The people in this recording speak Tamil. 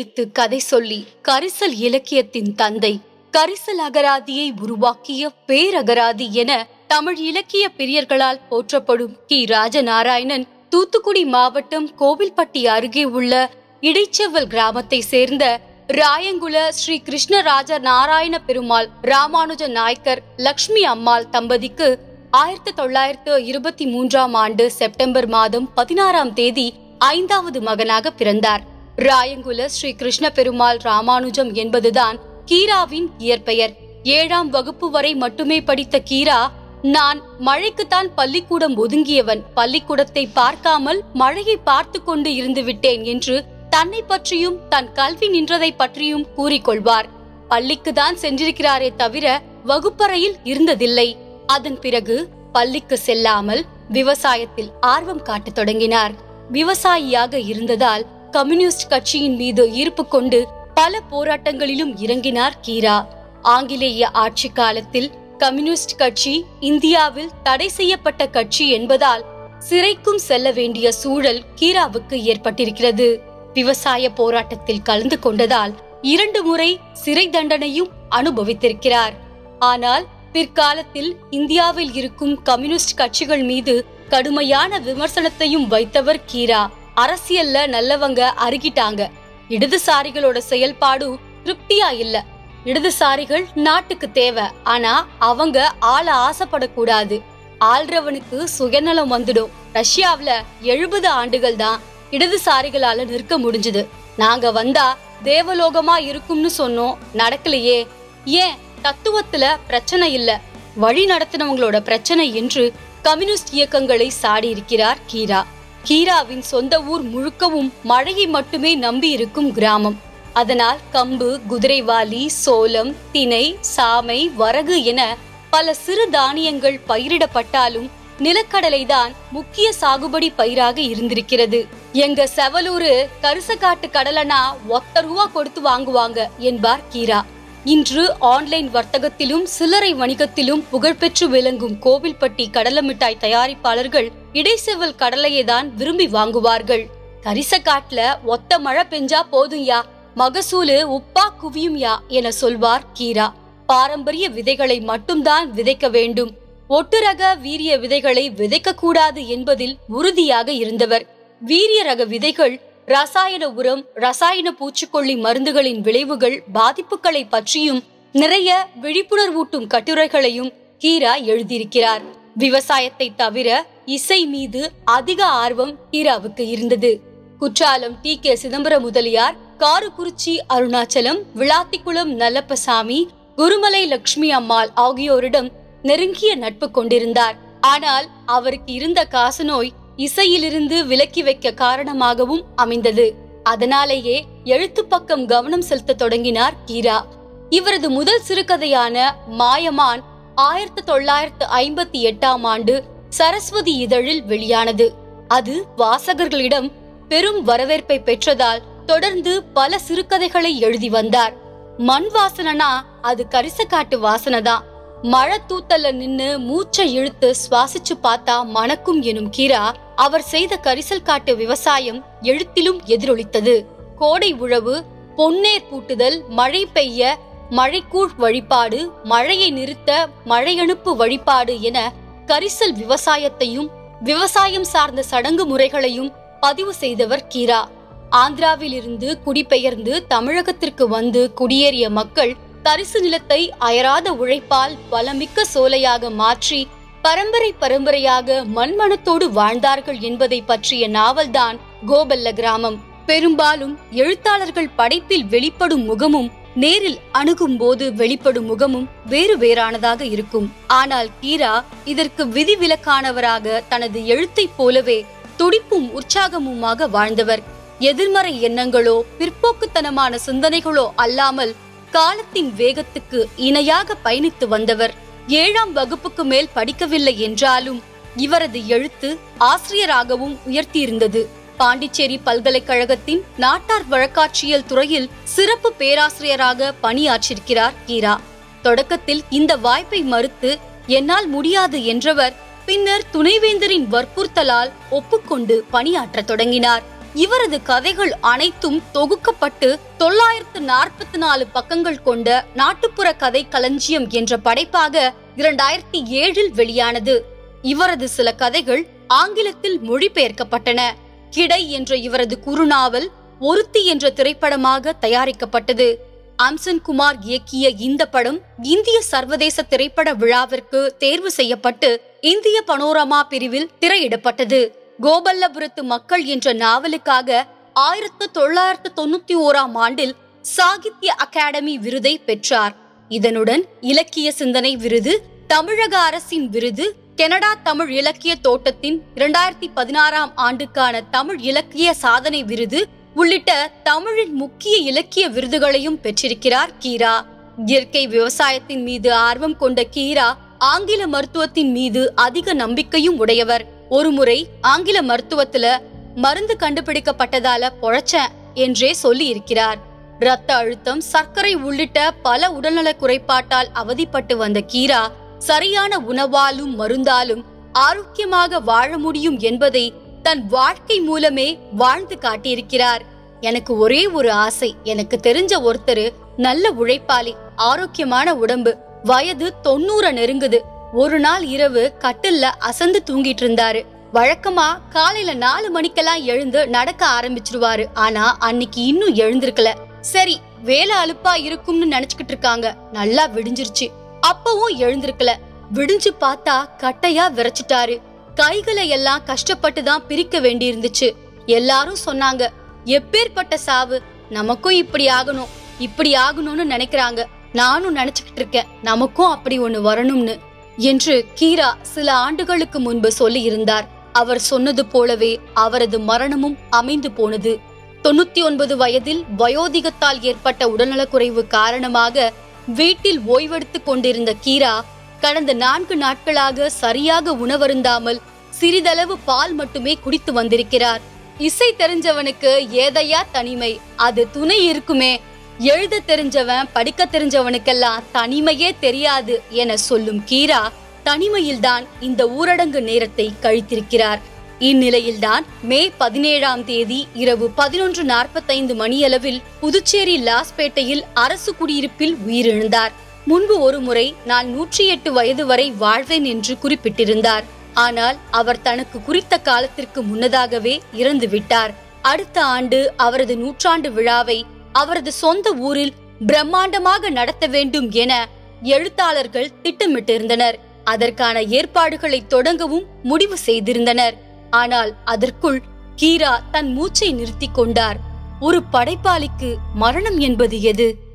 எழுத்து கதை சொல்லி கரிசல் இலக்கியத்தின் தந்தை கரிசல் அகராதியை உருவாக்கிய பேரகராதி என தமிழ் இலக்கிய பிரியர்களால் போற்றப்படும் கி ராஜநாராயணன் தூத்துக்குடி மாவட்டம் கோவில்பட்டி அருகே உள்ள இடைச்செவல் கிராமத்தை சேர்ந்த ராயங்குல ஸ்ரீ கிருஷ்ணராஜ நாராயண பெருமாள் ராமானுஜ நாயக்கர் லக்ஷ்மி அம்மாள் தம்பதிக்கு ஆயிரத்தி தொள்ளாயிரத்து இருபத்தி மூன்றாம் ஆண்டு செப்டம்பர் மாதம் பதினாறாம் தேதி ஐந்தாவது மகனாக பிறந்தார் ராயங்குல ஸ்ரீ கிருஷ்ண பெருமாள் ராமானுஜம் என்பதுதான் கீராவின் இயற்பெயர் ஏழாம் வகுப்பு வரை மட்டுமே படித்த கீரா நான் மழைக்குத்தான் பள்ளிக்கூடம் ஒதுங்கியவன் பள்ளிக்கூடத்தை பார்க்காமல் மழையை பார்த்து கொண்டு இருந்து விட்டேன் என்று தன்னை பற்றியும் தன் கல்வி நின்றதை பற்றியும் கூறிக்கொள்வார் பள்ளிக்கு தான் சென்றிருக்கிறாரே தவிர வகுப்பறையில் இருந்ததில்லை அதன் பிறகு பள்ளிக்கு செல்லாமல் விவசாயத்தில் ஆர்வம் காட்டத் தொடங்கினார் விவசாயியாக இருந்ததால் கம்யூனிஸ்ட் கட்சியின் மீது ஈர்ப்பு கொண்டு பல போராட்டங்களிலும் இறங்கினார் கீரா ஆங்கிலேய ஆட்சி காலத்தில் கம்யூனிஸ்ட் கட்சி இந்தியாவில் தடை செய்யப்பட்ட கட்சி என்பதால் சிறைக்கும் செல்ல வேண்டிய சூழல் கீராவுக்கு ஏற்பட்டிருக்கிறது விவசாய போராட்டத்தில் கலந்து கொண்டதால் இரண்டு முறை சிறை தண்டனையும் அனுபவித்திருக்கிறார் ஆனால் பிற்காலத்தில் இந்தியாவில் இருக்கும் கம்யூனிஸ்ட் கட்சிகள் மீது கடுமையான விமர்சனத்தையும் வைத்தவர் கீரா அரசியல்ல நல்லவங்க அருகிட்டாங்க இடதுசாரிகளோட செயல்பாடு திருப்தியா இல்ல இடதுசாரிகள் நாட்டுக்கு தேவை ஆனா அவங்க ஆள ஆசைப்படக்கூடாது ஆள்றவனுக்கு சுயநலம் வந்துடும் ரஷ்யாவுல எழுபது ஆண்டுகள் தான் இடதுசாரிகளால நிற்க முடிஞ்சது நாங்க வந்தா தேவலோகமா இருக்கும்னு சொன்னோம் நடக்கலையே ஏன் தத்துவத்துல பிரச்சனை இல்ல வழி நடத்தினவங்களோட பிரச்சனை என்று கம்யூனிஸ்ட் இயக்கங்களை சாடி இருக்கிறார் கீரா கீராவின் சொந்த ஊர் முழுக்கவும் மழையை மட்டுமே நம்பி இருக்கும் கிராமம் அதனால் கம்பு குதிரைவாலி சோளம் தினை சாமை வரகு என பல சிறு தானியங்கள் பயிரிடப்பட்டாலும் நிலக்கடலைதான் முக்கிய சாகுபடி பயிராக இருந்திருக்கிறது எங்க செவலூரு கரிசக்காட்டு கடலைனா ஒத்த ரூபா கொடுத்து வாங்குவாங்க என்பார் கீரா இன்று ஆன்லைன் வர்த்தகத்திலும் சில்லறை வணிகத்திலும் புகழ்பெற்று விளங்கும் கோவில்பட்டி கடலை மிட்டாய் தயாரிப்பாளர்கள் இடைசெவல் கடலையை தான் விரும்பி வாங்குவார்கள் கரிசக்காட்டுல ஒத்த மழை பெஞ்சா போதும்யா மகசூலு உப்பா குவியும்யா என சொல்வார் கீரா பாரம்பரிய விதைகளை மட்டும்தான் விதைக்க வேண்டும் ஒட்டுரக வீரிய விதைகளை விதைக்க கூடாது என்பதில் உறுதியாக இருந்தவர் வீரிய ரக விதைகள் ரசாயன உரம் ரசாயன பூச்சிக்கொல்லி மருந்துகளின் விளைவுகள் பாதிப்புகளை பற்றியும் நிறைய விழிப்புணர்வூட்டும் கட்டுரைகளையும் கீரா எழுதியிருக்கிறார் விவசாயத்தை தவிர இசை மீது அதிக ஆர்வம் கீராவுக்கு இருந்தது குற்றாலம் டி கே சிதம்பரம் முதலியார் காரக்குறிச்சி அருணாச்சலம் விளாத்திக்குளம் நல்லப்பசாமி குருமலை லட்சுமி அம்மாள் ஆகியோரிடம் நெருங்கிய நட்பு கொண்டிருந்தார் ஆனால் அவருக்கு இருந்த காசநோய் இசையிலிருந்து விலக்கி வைக்க காரணமாகவும் அமைந்தது அதனாலேயே எழுத்து பக்கம் கவனம் செலுத்த தொடங்கினார் கீரா இவரது முதல் சிறுகதையான மாயமான் ஆயிரத்தி தொள்ளாயிரத்து ஐம்பத்தி எட்டாம் ஆண்டு சரஸ்வதி இதழில் வெளியானது அது வாசகர்களிடம் பெரும் வரவேற்பை பெற்றதால் தொடர்ந்து பல சிறுகதைகளை எழுதி வந்தார் மண் வாசனைனா அது கரிசக்காட்டு வாசனை தான் மழை தூத்தல்ல நின்னு மூச்சை இழுத்து சுவாசிச்சு பார்த்தா மணக்கும் எனும் கீரா அவர் செய்த கரிசல் காட்டு விவசாயம் எழுத்திலும் எதிரொலித்தது கோடை உழவு பொன்னேர் பூட்டுதல் மழை பெய்ய மழைக்கூழ் வழிபாடு மழையை நிறுத்த மழையனுப்பு வழிபாடு என கரிசல் விவசாயத்தையும் விவசாயம் சார்ந்த சடங்கு முறைகளையும் பதிவு செய்தவர் கீரா ஆந்திராவில் இருந்து குடிபெயர்ந்து தமிழகத்திற்கு வந்து குடியேறிய மக்கள் தரிசு நிலத்தை அயராத உழைப்பால் பலமிக்க சோலையாக மாற்றி பரம்பரை பரம்பரையாக மண்மணத்தோடு வாழ்ந்தார்கள் என்பதை பற்றிய நாவல்தான் கோபல்ல கிராமம் பெரும்பாலும் எழுத்தாளர்கள் படைப்பில் வெளிப்படும் முகமும் நேரில் அணுகும் போது வெளிப்படும் முகமும் வேறு வேறானதாக இருக்கும் ஆனால் கீரா இதற்கு விதிவிலக்கானவராக தனது எழுத்தைப் போலவே துடிப்பும் உற்சாகமுமாக வாழ்ந்தவர் எதிர்மறை எண்ணங்களோ பிற்போக்குத்தனமான சிந்தனைகளோ அல்லாமல் காலத்தின் வேகத்துக்கு இணையாக பயணித்து வந்தவர் ஏழாம் வகுப்புக்கு மேல் படிக்கவில்லை என்றாலும் இவரது எழுத்து ஆசிரியராகவும் உயர்த்தியிருந்தது பாண்டிச்சேரி பல்கலைக்கழகத்தின் நாட்டார் வழக்காட்சியல் துறையில் சிறப்பு பேராசிரியராக பணியாற்றிருக்கிறார் கீரா தொடக்கத்தில் இந்த வாய்ப்பை மறுத்து என்னால் முடியாது என்றவர் பின்னர் துணைவேந்தரின் வற்புறுத்தலால் ஒப்புக்கொண்டு பணியாற்றத் தொடங்கினார் இவரது கதைகள் அனைத்தும் தொகுக்கப்பட்டு தொள்ளாயிரத்து நாற்பத்தி நாலு பக்கங்கள் கொண்ட நாட்டுப்புற கதை களஞ்சியம் என்ற படைப்பாக இரண்டாயிரத்தி ஏழில் வெளியானது இவரது சில கதைகள் ஆங்கிலத்தில் மொழிபெயர்க்கப்பட்டன கிடை என்ற இவரது குறுநாவல் ஒருத்தி என்ற திரைப்படமாக தயாரிக்கப்பட்டது அம்சன் குமார் இயக்கிய இந்த படம் இந்திய சர்வதேச திரைப்பட விழாவிற்கு தேர்வு செய்யப்பட்டு இந்திய பனோரமா பிரிவில் திரையிடப்பட்டது கோபல்லபுரத்து மக்கள் என்ற நாவலுக்காக ஆயிரத்து தொள்ளாயிரத்து தொண்ணூத்தி ஓராம் ஆண்டில் சாகித்ய அகாடமி விருதை பெற்றார் இதனுடன் இலக்கிய சிந்தனை விருது தமிழக அரசின் விருது கனடா தமிழ் இலக்கிய தோட்டத்தின் இரண்டாயிரத்தி பதினாறாம் ஆண்டுக்கான தமிழ் இலக்கிய சாதனை விருது உள்ளிட்ட தமிழின் முக்கிய இலக்கிய விருதுகளையும் பெற்றிருக்கிறார் கீரா இயற்கை விவசாயத்தின் மீது ஆர்வம் கொண்ட கீரா ஆங்கில மருத்துவத்தின் மீது அதிக நம்பிக்கையும் உடையவர் ஒருமுறை ஆங்கில மருத்துவத்துல மருந்து கண்டுபிடிக்கப்பட்டதால பொழைச்சேன் என்றே சொல்லி இருக்கிறார் இரத்த அழுத்தம் சர்க்கரை உள்ளிட்ட பல உடல்நல குறைபாட்டால் அவதிப்பட்டு வந்த கீரா சரியான உணவாலும் மருந்தாலும் ஆரோக்கியமாக வாழ முடியும் என்பதை தன் வாழ்க்கை மூலமே வாழ்ந்து காட்டியிருக்கிறார் எனக்கு ஒரே ஒரு ஆசை எனக்கு தெரிஞ்ச ஒருத்தரு நல்ல உழைப்பாளி ஆரோக்கியமான உடம்பு வயது தொண்ணூற நெருங்குது ஒரு நாள் இரவு கட்டில்ல அசந்து தூங்கிட்டு இருந்தாரு வழக்கமா காலையில நாலு மணிக்கெல்லாம் எழுந்து நடக்க ஆரம்பிச்சிருவாரு ஆனா அன்னைக்கு இன்னும் எழுந்திருக்கல சரி வேலை அலுப்பா இருக்கும்னு நினைச்சுக்கிட்டு இருக்காங்க நல்லா விடிஞ்சிருச்சு அப்பவும் எழுந்திருக்கல விடிஞ்சு பார்த்தா கட்டையா விரைச்சிட்டாரு கைகளை எல்லாம் கஷ்டப்பட்டு தான் பிரிக்க வேண்டியிருந்துச்சு எல்லாரும் சொன்னாங்க எப்பேற்பட்ட சாவு நமக்கும் இப்படி ஆகணும் இப்படி ஆகணும்னு நினைக்கிறாங்க நானும் நினைச்சுக்கிட்டு இருக்கேன் நமக்கும் அப்படி ஒண்ணு வரணும்னு என்று கீரா சில ஆண்டுகளுக்கு முன்பு சொல்லி இருந்தார் அவர் சொன்னது போலவே அவரது மரணமும் அமைந்து போனது தொண்ணூத்தி ஒன்பது வயதில் வயோதிகத்தால் ஏற்பட்ட உடல்நலக்குறைவு காரணமாக வீட்டில் ஓய்வெடுத்துக் கொண்டிருந்த கீரா கடந்த நான்கு நாட்களாக சரியாக உணவருந்தாமல் சிறிதளவு பால் மட்டுமே குடித்து வந்திருக்கிறார் இசை தெரிஞ்சவனுக்கு ஏதையா தனிமை அது துணை இருக்குமே எழுத தெரிஞ்சவன் படிக்க தெரிஞ்சவனுக்கெல்லாம் தனிமையே தெரியாது என சொல்லும் கீரா தனிமையில்தான் இந்த ஊரடங்கு நேரத்தை கழித்திருக்கிறார் இந்நிலையில்தான் மே பதினேழாம் தேதி இரவு பதினொன்று நாற்பத்தைந்து மணியளவில் புதுச்சேரி லாஸ்பேட்டையில் அரசு குடியிருப்பில் உயிரிழந்தார் முன்பு ஒருமுறை நான் நூற்றி எட்டு வயது வரை வாழ்வேன் என்று குறிப்பிட்டிருந்தார் ஆனால் அவர் தனக்கு குறித்த காலத்திற்கு முன்னதாகவே இறந்து விட்டார் அடுத்த ஆண்டு அவரது நூற்றாண்டு விழாவை அவரது சொந்த ஊரில் பிரம்மாண்டமாக நடத்த வேண்டும் என எழுத்தாளர்கள் திட்டமிட்டிருந்தனர் அதற்கான ஏற்பாடுகளை தொடங்கவும் முடிவு செய்திருந்தனர் ஆனால் அதற்குள் கீரா தன் மூச்சை நிறுத்திக் கொண்டார் ஒரு படைப்பாளிக்கு மரணம் என்பது எது